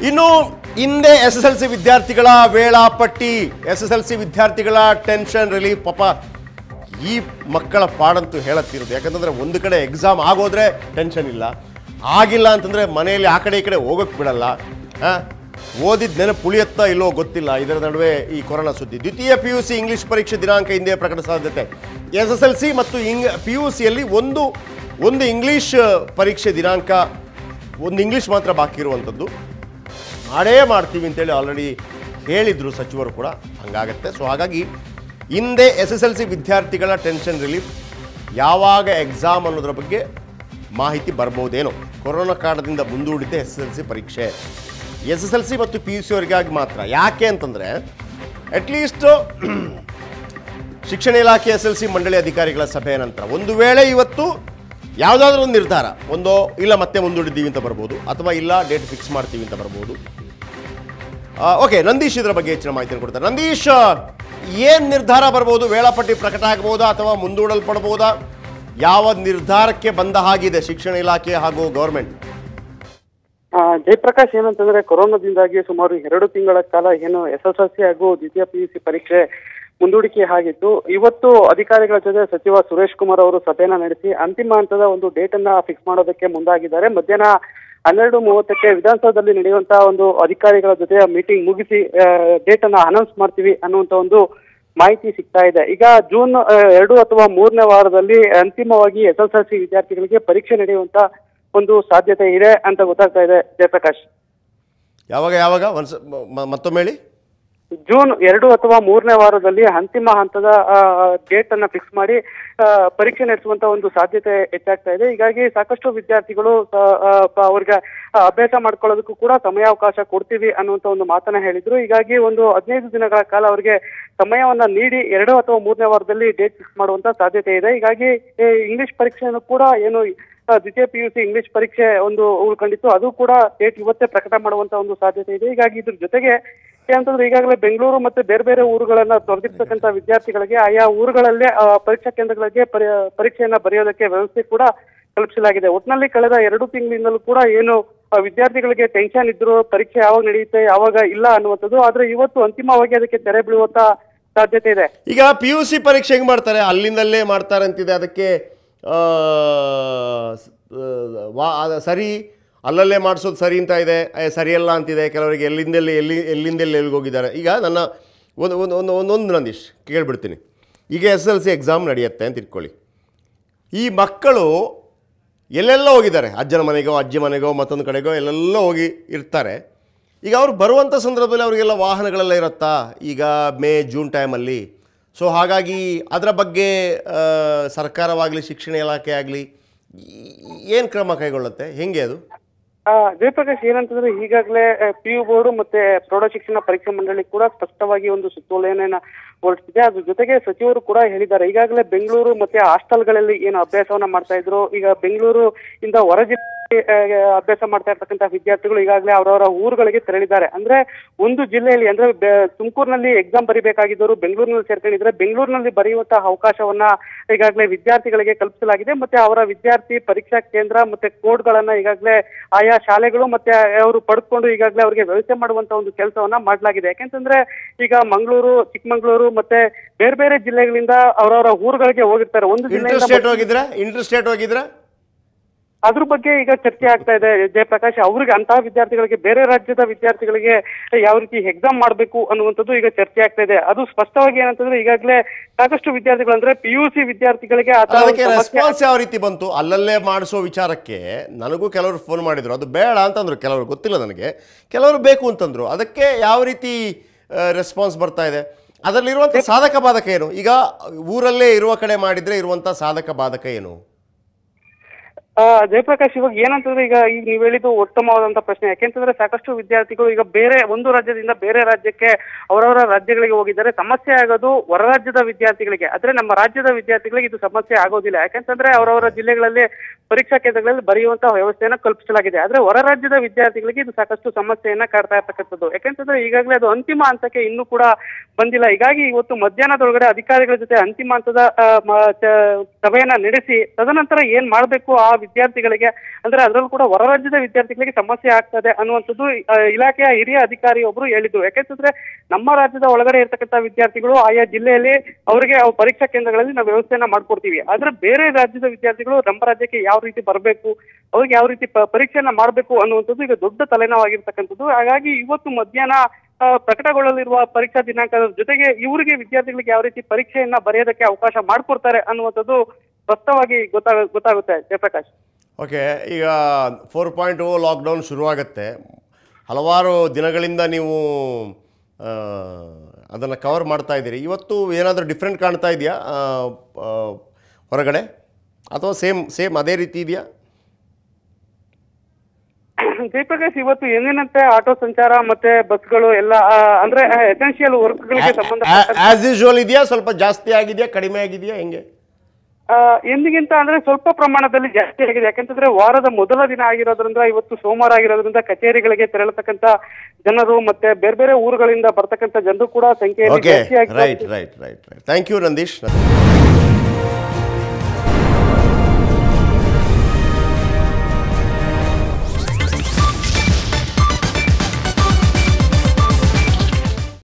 ಇನ್ನು ಹಿಂದೆ S S L C ವಿದ್ಯಾರ್ಥಿಗಳ ವೇಳಾಪಟ್ಟಿ ಎಸ್ ಎಸ್ ಎಲ್ ಸಿ ವಿದ್ಯಾರ್ಥಿಗಳ ಟೆನ್ಷನ್ ರಿಲೀಫ್ ಪಾಪ ಈ ಮಕ್ಕಳ ಪಾಡಂತೂ ಹೇಳತ್ತಿರೋದು ಯಾಕಂತಂದ್ರೆ ಒಂದು ಕಡೆ ಎಕ್ಸಾಮ್ ಆಗೋದ್ರೆ ಟೆನ್ಷನ್ ಇಲ್ಲ ಆಗಿಲ್ಲ ಅಂತಂದ್ರೆ ಮನೆಯಲ್ಲಿ ಆ ಕಡೆ ಈ ಕಡೆ ಹೋಗೋಕ್ಕೆ ಬಿಡಲ್ಲ ಆ, ಓದಿದ ನೆನಪು ಉಳಿಯತ್ತಾ ಇಲ್ಲೋ ಗೊತ್ತಿಲ್ಲ ಇದರ ನಡುವೆ ಈ ಕೊರೋನಾ ಸುದ್ದಿ ದ್ವಿತೀಯ ಪಿ ಯು ಸಿ ಇಂಗ್ಲಿಷ್ ಪರೀಕ್ಷೆ ದಿನಾಂಕ ಹಿಂದೆ ಪ್ರಕಟ ಸಾಧ್ಯತೆ ಎಸ್ ಎಸ್ ಎಲ್ ಸಿ ಮತ್ತು ಇಂಗ್ ಪಿ ಯು ಸಿಯಲ್ಲಿ ಒಂದು ಒಂದು ಇಂಗ್ಲಿಷ್ ಪರೀಕ್ಷೆ ದಿನಾಂಕ ಒಂದು ಇಂಗ್ಲಿಷ್ ಮಾತ್ರ ಬಾಕಿ ಇರುವಂಥದ್ದು ಮಾಡೇ ಮಾಡ್ತೀವಿ ಅಂತೇಳಿ ಆಲ್ರೆಡಿ ಹೇಳಿದರು ಸಚಿವರು ಕೂಡ ಹಂಗಾಗತ್ತೆ ಸೊ ಹಾಗಾಗಿ ಹಿಂದೆ ಎಸ್ ಎಸ್ ಎಲ್ ಸಿ ವಿದ್ಯಾರ್ಥಿಗಳ ಟೆನ್ಷನ್ ರಿಲೀಫ್ ಯಾವಾಗ ಎಕ್ಸಾಮ್ ಅನ್ನೋದ್ರ ಬಗ್ಗೆ ಮಾಹಿತಿ ಬರ್ಬೋದೇನೋ ಕೊರೋನಾ ಕಾರಣದಿಂದ ಮುಂದೂಡಿದ್ದೆ ಎಸ್ ಎಸ್ ಎಲ್ ಸಿ ಪರೀಕ್ಷೆ ಎಸ್ ಎಸ್ ಎಲ್ ಸಿ ಮತ್ತು ಪಿ ಯು ಸಿ ಅವರಿಗಾಗಿ ಮಾತ್ರ ಯಾಕೆ ಅಂತಂದರೆ ಅಟ್ಲೀಸ್ಟ್ ಶಿಕ್ಷಣ ಇಲಾಖೆ ಎಸ್ ಎಲ್ ಸಿ ಮಂಡಳಿ ಅಧಿಕಾರಿಗಳ ಸಭೆಯ ನಂತರ ಒಂದು ವೇಳೆ ಇವತ್ತು ಯಾವುದಾದ್ರೂ ಒಂದು ನಿರ್ಧಾರ ಒಂದು ಇಲ್ಲ ಮತ್ತೆ ಮುಂದೂಡಿದ್ದೀವಿ ಅಂತ ಬರ್ಬೋದು ಅಥವಾ ಇಲ್ಲ ಡೇಟ್ ಫಿಕ್ಸ್ ಮಾಡ್ತೀವಿ ಅಂತ ಬರ್ಬೋದು ಓಕೆ ನಂದೀಶ್ ಇದರ ಬಗ್ಗೆ ಹೆಚ್ಚಿನ ಮಾಹಿತಿಯನ್ನು ಕೊಡ್ತಾರೆ ನಂದೀಶ್ ಏನು ನಿರ್ಧಾರ ಬರ್ಬೋದು ವೇಳಾಪಟ್ಟಿ ಪ್ರಕಟ ಆಗ್ಬೋದಾ ಅಥವಾ ಮುಂದೂಡಲ್ಪಡ್ಬೋದಾ ಯಾವ ನಿರ್ಧಾರಕ್ಕೆ ಬಂದ ಹಾಗಿದೆ ಶಿಕ್ಷಣ ಇಲಾಖೆ ಹಾಗೂ ಗೌರ್ಮೆಂಟ್ ಆ, ಜಯಪ್ರಕಾಶ್ ಏನಂತಂದ್ರೆ ಕೊರೋನಾದಿಂದಾಗಿ ಸುಮಾರು ಎರಡು ತಿಂಗಳ ಕಾಲ ಏನು ಎಸ್ ಎಸ್ ಎಲ್ ಸಿ ಹಾಗೂ ದ್ವಿತೀಯ ಪಿ ಯು ಸಿ ಪರೀಕ್ಷೆ ಮುಂದೂಡಿಕೆ ಆಗಿತ್ತು ಇವತ್ತು ಅಧಿಕಾರಿಗಳ ಜೊತೆ ಸಚಿವ ಸುರೇಶ್ ಕುಮಾರ್ ಅವರು ಸಭೆಯನ್ನ ನಡೆಸಿ ಅಂತಿಮ ಹಂತದ ಒಂದು ಡೇಟ್ ಅನ್ನ ಫಿಕ್ಸ್ ಮಾಡೋದಕ್ಕೆ ಮುಂದಾಗಿದ್ದಾರೆ ಮಧ್ಯಾಹ್ನ ಹನ್ನೆರಡು ಮೂವತ್ತಕ್ಕೆ ವಿಧಾನಸೌಧದಲ್ಲಿ ನಡೆಯುವಂತಹ ಒಂದು ಅಧಿಕಾರಿಗಳ ಜೊತೆ ಮೀಟಿಂಗ್ ಮುಗಿಸಿ ಡೇಟ್ ಅನ್ನ ಅನೌನ್ಸ್ ಮಾಡ್ತೀವಿ ಅನ್ನುವಂತ ಒಂದು ಮಾಹಿತಿ ಸಿಗ್ತಾ ಇದೆ ಈಗ ಜೂನ್ ಆ, ಎರಡು ಅಥವಾ ಮೂರನೇ ವಾರದಲ್ಲಿ ಅಂತಿಮವಾಗಿ ಎಸ್ ಎಸ್ ಎಲ್ ಸಿ ವಿದ್ಯಾರ್ಥಿಗಳಿಗೆ ಪರೀಕ್ಷೆ ನಡೆಯುವಂತ ಒಂದು ಸಾಧ್ಯತೆ ಇದೆ ಅಂತ ಗೊತ್ತಾಗ್ತಾ ಇದೆ ಜಯಪ್ರಕಾಶ್ ಯಾವಾಗ ಯಾವಾಗ ಒಂದ್ಸ ಮ- ಮ- ಮತ್ತೊಮ್ಮೆ ಹೇಳಿ ಜೂನ್ ಎರಡು ಅಥವಾ ಮೂರನೇ ವಾರದಲ್ಲಿ ಅಂತಿಮ ಹಂತದ ಡೇಟ್ ಅನ್ನ ಫಿಕ್ಸ್ ಮಾಡಿ ಆ, ಪರೀಕ್ಷೆ ನಡೆಸುವಂತ ಒಂದು ಸಾಧ್ಯತೆ ಹೆಚ್ಚಾಗ್ತಾ ಇದೆ ಹೀಗಾಗಿ ಸಾಕಷ್ಟು ವಿದ್ಯಾರ್ಥಿಗಳು ಆ, ಆ, ಪ- ಅವ್ರಿಗೆ ಆ, ಅಭ್ಯಾಸ ಮಾಡ್ಕೊಳ್ಳೋದಕ್ಕೂ ಕೂಡ ಸಮಯಾವಕಾಶ ಕೊಡ್ತೀವಿ ಅನ್ನುವಂತ ಒಂದು ಮಾತನ್ನ ಹೇಳಿದ್ರು ಹೀಗಾಗಿ ಒಂದು ಹದಿನೈದು ದಿನಗಳ ಕಾಲ ಅವರಿಗೆ ಸಮಯವನ್ನ ನೀಡಿ ಎರಡು ಅಥವಾ ಮೂರನೇ ವಾರದಲ್ಲಿ ಡೇಟ್ ಫಿಕ್ಸ್ ಮಾಡುವಂತ ಸಾಧ್ಯತೆ ಇದೆ ಹೀಗಾಗಿ ಈ ಇಂಗ್ಲಿಷ್ ಪರೀಕ್ಷೆಯನ್ನು ಕೂಡ ಏನು ಆ, ದ್ವಿತೀಯ ಪಿ ಯು ಸಿ ಇಂಗ್ಲಿಷ್ ಪರೀಕ್ಷೆ ಒಂದು ಉಳ್ಕೊಂಡಿತ್ತು ಅದು ಕೂಡ ಡೇಟ್ ಇವತ್ತೇ ಪ್ರಕಟ ಮಾಡುವಂತ ಒಂದು ಸಾಧ್ಯತೆ ಇದೆ ಹೀಗಾಗಿ ಇದ್ರ ಜೊತೆಗೆ ಏನಂತಂದ್ರೆ ಈಗಾಗಲೇ ಬೆಂಗಳೂರು ಮತ್ತೆ ಬೇರೆ ಬೇರೆ ಊರುಗಳನ್ನ ತೊರೆದಿರ್ತಕ್ಕಂಥ ವಿದ್ಯಾರ್ಥಿಗಳಿಗೆ ಆಯಾ ಊರುಗಳಲ್ಲೇ ಆ, ಪರೀಕ್ಷಾ ಕೇಂದ್ರಗಳಿಗೆ ಪರಿ- ಪರೀಕ್ಷೆಯನ್ನ ಬರೆಯೋದಕ್ಕೆ ವ್ಯವಸ್ಥೆ ಕೂಡ ಕಲ್ಪಿಸಲಾಗಿದೆ ಒಟ್ಟಿನಲ್ಲಿ ಕಳೆದ ಎರಡು ತಿಂಗಳಿಂದಲೂ ಕೂಡ ಏನು ಆ, ವಿದ್ಯಾರ್ಥಿಗಳಿಗೆ ಟೆನ್ಷನ್ ಇದ್ರು ಪರೀಕ್ಷೆ ಯಾವಾಗ ನಡೆಯುತ್ತೆ ಯಾವಾಗ ಇಲ್ಲ ಅನ್ನುವಂಥದ್ದು ಆದ್ರೆ ಇವತ್ತು ಅಂತಿಮವಾಗಿ ಅದಕ್ಕೆ ತೆರೆ ಬೀಳುವಂತ ಸಾಧ್ಯತೆ ಇದೆ ಈಗ ಪಿ ಯು ಸಿ ಪರೀಕ್ಷೆ ಹೆಂಗೆ ಮಾಡ್ತಾರೆ ಅಲ್ಲಿಂದಲ್ಲೇ ಮಾಡ್ತಾರೆ ಅಂತಿದೆ ಅದಕ್ಕೆ ಆ, ಸ್- ಆ, ವಾ ಅದ ಸರಿ ಅಲ್ಲಲ್ಲೇ ಮಾಡಿಸೋದು ಸರಿ ಅಂತ ಇದೆ ಏ, ಸರಿಯಲ್ಲ ಅಂತಿದೆ ಕೆಲವರಿಗೆ ಎಲ್ಲಿಂದೆಲ್ಲಿ ಎಲ್ಲಿ ಎಲ್ಲಿಂದೆಲ್ಲಿ ಎಲ್ಲಿಗೆ ಹೋಗಿದ್ದಾರೆ ಈಗ ನನ್ನ ಒಂದು ಒಂದು ಒಂದು ಒಂದೊಂದು ನಂದೀಶ್ ಕೇಳ್ಬಿಡ್ತೀನಿ ಈಗ ಎಸ್ ಎಲ್ ಸಿ ಎಕ್ಸಾಮ್ ನಡೆಯುತ್ತೆ ಅಂತ ಇಟ್ಕೊಳ್ಳಿ ಈ ಮಕ್ಕಳು ಎಲ್ಲೆಲ್ಲ ಹೋಗಿದ್ದಾರೆ ಅಜ್ಜನ ಮನೆಗೋ ಅಜ್ಜಿ ಮನೆಗೋ ಮತ್ತೊಂದು ಕಡೆಗೋ ಎಲ್ಲೆಲ್ಲ ಹೋಗಿ ಇರ್ತಾರೆ ಈಗ ಅವ್ರು ಬರುವಂಥ ಸಂದರ್ಭದಲ್ಲಿ ಅವರಿಗೆಲ್ಲ ವಾಹನಗಳೆಲ್ಲ ಇರುತ್ತಾ ಈಗ ಮೇ ಜೂನ್ ಟೈಮಲ್ಲಿ ಸೊ ಹಾಗಾಗಿ ಅದರ ಬಗ್ಗೆ ಆ, ಸರ್ಕಾರವಾಗಲಿ ಶಿಕ್ಷಣ ಇಲಾಖೆ ಆಗಲಿ ಏನು ಕ್ರಮ ಕೈಗೊಳ್ಳುತ್ತೆ ಹೆಂಗೆ ಅದು ಆ, ಜಯಪ್ರಕಾಶ್ ಏನಂತಂದ್ರೆ ಈಗಾಗಲೇ ಪಿ ಯು ಬೋರ್ಡ್ ಮತ್ತೆ ಪ್ರೌಢ ಶಿಕ್ಷಣ ಪರೀಕ್ಷಾ ಮಂಡಳಿ ಕೂಡ ಸ್ಪಷ್ಟವಾಗಿ ಒಂದು ಸುತ್ತೋಲೆಯನ್ನ ಹೊರಡಿಸಿದೆ ಅದ್ರ ಜೊತೆಗೆ ಸಚಿವರು ಕೂಡ ಹೇಳಿದ್ದಾರೆ ಈಗಾಗಲೇ ಬೆಂಗಳೂರು ಮತ್ತೆ ಹಾಸ್ಟೆಲ್ಗಳಲ್ಲಿ ಏನು ಅಭ್ಯಾಸವನ್ನ ಮಾಡ್ತಾ ಇದ್ರು ಈಗ ಬೆಂಗಳೂರು ಇಂದ ಹೊರ ಜಿಲ್ಲೆ ಆ, ಅಭ್ಯಾಸ ಮಾಡ್ತಾ ಇರ್ತಕ್ಕಂಥ ವಿದ್ಯಾರ್ಥಿಗಳು ಈಗಾಗಲೇ ಅವರವರ ಊರುಗಳಿಗೆ ತೆರಳಿದ್ದಾರೆ ಅಂದ್ರೆ ಒಂದು ಜಿಲ್ಲೆಯಲ್ಲಿ ಅಂದ್ರೆ ಬೆ- ತುಮಕೂರಿನಲ್ಲಿ ಎಕ್ಸಾಮ್ ಬರಿಬೇಕಾಗಿದ್ದವರು ಬೆಂಗಳೂರಿನಲ್ಲಿ ಸೇರ್ಕೊಂಡಿದ್ರೆ ಬೆಂಗಳೂರಿನಲ್ಲಿ ಬರೆಯುವಂತಹ ಅವಕಾಶವನ್ನ ಈಗಾಗಲೇ ವಿದ್ಯಾರ್ಥಿಗಳಿಗೆ ಕಲ್ಪಿಸಲಾಗಿದೆ ಮತ್ತೆ ಅವರ ವಿದ್ಯಾರ್ಥಿ ಪರೀಕ್ಷಾ ಕೇಂದ್ರ ಮತ್ತೆ ಕೋಡ್ಗಳನ್ನ ಈಗಾಗಲೇ ಆಯಾ ಶಾಲೆಗಳು ಮತ್ತೆ ಅವರು ಪಡೆದುಕೊಂಡು ಈಗಾಗಲೇ ಅವರಿಗೆ ವ್ಯವಸ್ಥೆ ಮಾಡುವಂತ ಒಂದು ಕೆಲಸವನ್ನ ಮಾಡಲಾಗಿದೆ ಯಾಕೆಂತಂದ್ರೆ ಈಗ ಮಂಗಳೂರು ಚಿಕ್ಕಮಂಗ್ಳೂರು ಮತ್ತೆ ಬೇರೆ ಬೇರೆ ಜಿಲ್ಲೆಗಳಿಂದ ಅವರವರ ಊರುಗಳಿಗೆ ಹೋಗಿರ್ತಾರೆ ಒಂದು ಇಂಟರ್ ಜಿಲ್ಲೆಯಿಂದ ಸ್ಟೇಟ್ ಹೋಗಿದ್ರೆ ಇಂಟರ್ ಸ್ಟೇಟ್ ಹೋಗಿದ್ರೆ ಅದ್ರ ಬಗ್ಗೆ ಈಗ ಚರ್ಚೆ ಆಗ್ತಾ ಇದೆ ಜಯಪ್ರಕಾಶ್ ಅವ್ರಿಗೆ ಅಂತಹ ವಿದ್ಯಾರ್ಥಿಗಳಿಗೆ ಬೇರೆ ರಾಜ್ಯದ ವಿದ್ಯಾರ್ಥಿಗಳಿಗೆ ಯಾವ ರೀತಿ ಎಕ್ಸಾಮ್ ಮಾಡಬೇಕು ಅನ್ನುವಂಥದ್ದು ಈಗ ಚರ್ಚೆ ಆಗ್ತಾ ಇದೆ ಅದು ಸ್ಪಷ್ಟವಾಗಿ ಏನಂತಂದ್ರೆ ಈಗಾಗಲೇ ಸಾಕಷ್ಟು ವಿದ್ಯಾರ್ಥಿಗಳು ಅಂದ್ರೆ ಪಿ ಯು ಸಿ ವಿದ್ಯಾರ್ಥಿಗಳಿಗೆ ಆ ತರ ಅದಕ್ಕೆ ಒಂದು ಸಮಸ್ಯೆ ರೆಸ್ಪಾನ್ಸ್ ಯಾವ ರೀತಿ ಬಂತು ಅಲ್ಲಲ್ಲೇ ಮಾಡಿಸೋ ವಿಚಾರಕ್ಕೆ ನನಗೂ ಕೆಲವರು ಫೋನ್ ಮಾಡಿದ್ರು ಅದು ಬೇಡ ಅಂತಂದ್ರು ಕೆಲವರು ಗೊತ್ತಿಲ್ಲ ನನಗೆ ಕೆಲವರು ಬೇಕು ಅಂತಂದ್ರು ಅದಕ್ಕೆ ಯಾವ ರೀತಿ ರೆಸ್ಪಾನ್ಸ್ ಬರ್ತಾ ಇದೆ ಅದರಲ್ಲಿರುವಂಥ ಸಾಧಕ ಬಾಧಕ ಏನು ಈಗ ಊರಲ್ಲೇ ಇರುವ ಕಡೆ ಮಾಡಿದ್ರೆ ಇರುವಂಥ ಸಾಧಕ ಬಾಧಕ ಏನು ಆ, ಜಯಪ್ರಕಾಶ್ ಇವಾಗ ಏನಂತಂದ್ರೆ ಈಗ ಈಗ ನೀವು ಹೇಳಿದ್ದು ಉತ್ತಮವಾದಂತ ಪ್ರಶ್ನೆ ಯಾಕೆಂತಂದ್ರೆ ಸಾಕಷ್ಟು ವಿದ್ಯಾರ್ಥಿಗಳು ಈಗ ಬೇರೆ ಒಂದು ರಾಜ್ಯದಿಂದ ಬೇರೆ ರಾಜ್ಯಕ್ಕೆ ಅವರವರ ರಾಜ್ಯಗಳಿಗೆ ಹೋಗಿದ್ದಾರೆ ಸಮಸ್ಯೆ ಆಗೋದು ಹೊರ ರಾಜ್ಯದ ವಿದ್ಯಾರ್ಥಿಗಳಿಗೆ ಆದ್ರೆ ನಮ್ಮ ರಾಜ್ಯದ ವಿದ್ಯಾರ್ಥಿಗಳಿಗೆ ಇದು ಸಮಸ್ಯೆ ಆಗೋದಿಲ್ಲ ಯಾಕೆಂತಂದ್ರೆ ಅವರವರ ಜಿಲ್ಲೆಗಳಲ್ಲಿ ಪರೀಕ್ಷಾ ಕೇಂದ್ರಗಳಲ್ಲಿ ಬರೆಯುವಂತಹ ವ್ಯವಸ್ಥೆಯನ್ನ ಕಲ್ಪಿಸಲಾಗಿದೆ ಆದ್ರೆ ಹೊರ ರಾಜ್ಯದ ವಿದ್ಯಾರ್ಥಿಗಳಿಗೆ ಇದು ಸಾಕಷ್ಟು ಸಮಸ್ಯೆಯನ್ನ ಕಾಡ್ತಾ ಇರ್ತಕ್ಕಂಥದ್ದು ಯಾಕೆಂತಂದ್ರೆ ಈಗಾಗಲೇ ಅದು ಅಂತಿಮ ಹಂತಕ್ಕೆ ಇನ್ನೂ ಕೂಡ ಬಂದಿಲ್ಲ ಹೀಗಾಗಿ ಇವತ್ತು ಮಧ್ಯಾಹ್ನದೊಳಗಡೆ ಅಧಿಕಾರಿಗಳ ಜೊತೆ ಅಂತಿಮ ಹಂತದ ಆ, ಮ- ಚ- ಸಭೆಯನ್ನ ನಡೆಸಿ ತದನಂತರ ಏನ್ ಮಾಡ್ಬೇಕು ಆ ವಿದ್ಯಾರ್ಥಿಗಳಿಗೆ ಅಂದ್ರೆ ಅದರಲ್ಲೂ ಕೂಡ ಹೊರ ರಾಜ್ಯದ ವಿದ್ಯಾರ್ಥಿಗಳಿಗೆ ಸಮಸ್ಯೆ ಆಗ್ತದೆ ಅನ್ನುವಂಥದ್ದು ಆ, ಇಲಾಖೆಯ ಹಿರಿಯ ಅಧಿಕಾರಿ ಒಬ್ರು ಹೇಳಿದ್ರು ಯಾಕೆಂತಂದ್ರೆ ನಮ್ಮ ರಾಜ್ಯದ ಒಳಗಡೆ ಇರ್ತಕ್ಕಂಥ ವಿದ್ಯಾರ್ಥಿಗಳು ಆಯಾ ಜಿಲ್ಲೆಯಲ್ಲಿ ಅವರಿಗೆ ಅವು ಪರೀಕ್ಷಾ ಕೇಂದ್ರಗಳಲ್ಲಿ ನಾವು ವ್ಯವಸ್ಥೆಯನ್ನ ಮಾಡ್ಕೊಡ್ತೀವಿ ಆದ್ರೆ ಬೇರೆ ರಾಜ್ಯದ ವಿದ್ಯಾರ್ಥಿಗಳು ನಮ್ಮ ರಾಜ್ಯಕ್ಕೆ ಯಾವ ರೀತಿ ಬರಬೇಕು ಅವ್ರಿಗೆ ಯಾವ ರೀತಿ ಪ- ಪರೀಕ್ಷೆಯನ್ನ ಮಾಡಬೇಕು ಅನ್ನುವಂಥದ್ದು ಈಗ ದೊಡ್ಡ ತಲೆನೋವಾಗಿರ್ತಕ್ಕಂಥದ್ದು ಹಾಗಾಗಿ ಇವತ್ತು ಮಧ್ಯಾಹ್ನ ಆ, ಪ್ರಕಟಗೊಳ್ಳಲಿರುವ ಪರೀಕ್ಷಾ ದಿನಾಂಕದ ಜೊತೆಗೆ ಇವರಿಗೆ ವಿದ್ಯಾರ್ಥಿಗಳಿಗೆ ಯಾವ ರೀತಿ ಪರೀಕ್ಷೆಯನ್ನ ಬರೆಯೋದಕ್ಕೆ ಅವಕಾಶ ಮಾಡಿಕೊಡ್ತಾರೆ ಅನ್ನುವಂಥದ್ದು ಸ್ಪಷ್ಟವಾಗಿ ಗೊತ್ತಾಗ ಗೊತ್ತಾಗುತ್ತೆ ಜಯಪ್ರಕಾಶ್ ಓಕೆ ಈಗ ಫೋರ್ ಪಾಯಿಂಟ್ ಓ ಲಾಕ್ಡೌನ್ ಶುರುವಾಗುತ್ತೆ ಹಲವಾರು ದಿನಗಳಿಂದ ನೀವು ಅದನ್ನು ಕವರ್ ಮಾಡ್ತಾ ಇದ್ದೀರಿ ಇವತ್ತು ಏನಾದರೂ ಡಿಫ್ರೆಂಟ್ ಕಾಣ್ತಾ ಇದೆಯಾ ಆ, ಆ, ಹೊರಗಡೆ ಅಥವಾ ಸೇಮ್ ಸೇಮ್ ಅದೇ ರೀತಿ ಇದೆಯಾ ಜಯಪ್ರಕಾಶ್ ಇವತ್ತು ಎಂದಿನಂತೆ ಆಟೋ ಸಂಚಾರ ಮತ್ತೆ ಬಸ್ಗಳು ಎಲ್ಲ ಆ, ಅಂದ್ರೆ ಎಸೆನ್ಷಿಯಲ್ ವರ್ಕ್ಗಳಿಗೆ ಸಂಬಂಧ ಆ್ಯಸ್ ಯೂಶುವಲ್ ಇದೆಯಾ ಸ್ವಲ್ಪ ಜಾಸ್ತಿ ಆಗಿದೆಯಾ ಕಡಿಮೆ ಆಗಿದೆಯಾ ಹೆಂಗೆ ಆ, ಎಂದಿಗಿಂತ ಅಂದ್ರೆ ಸ್ವಲ್ಪ ಪ್ರಮಾಣದಲ್ಲಿ ಜಾಸ್ತಿ ಆಗಿದೆ ಯಾಕಂತಂದ್ರೆ ವಾರದ ಮೊದಲ ದಿನ ಆಗಿರೋದ್ರಿಂದ ಇವತ್ತು ಸೋಮವಾರ ಆಗಿರೋದ್ರಿಂದ ಕಚೇರಿಗಳಿಗೆ ತೆರಳತಕ್ಕಂತ ಜನರು ಮತ್ತೆ ಬೇರೆ ಬೇರೆ ಊರುಗಳಿಂದ ಬರ್ತಕ್ಕಂತ ಜನರು ಕೂಡ ಸಂಖ್ಯೆಯಲ್ಲಿ ಓಕೆ ಜಾಸ್ತಿ ಆಗಿ right right right right thank you Nandish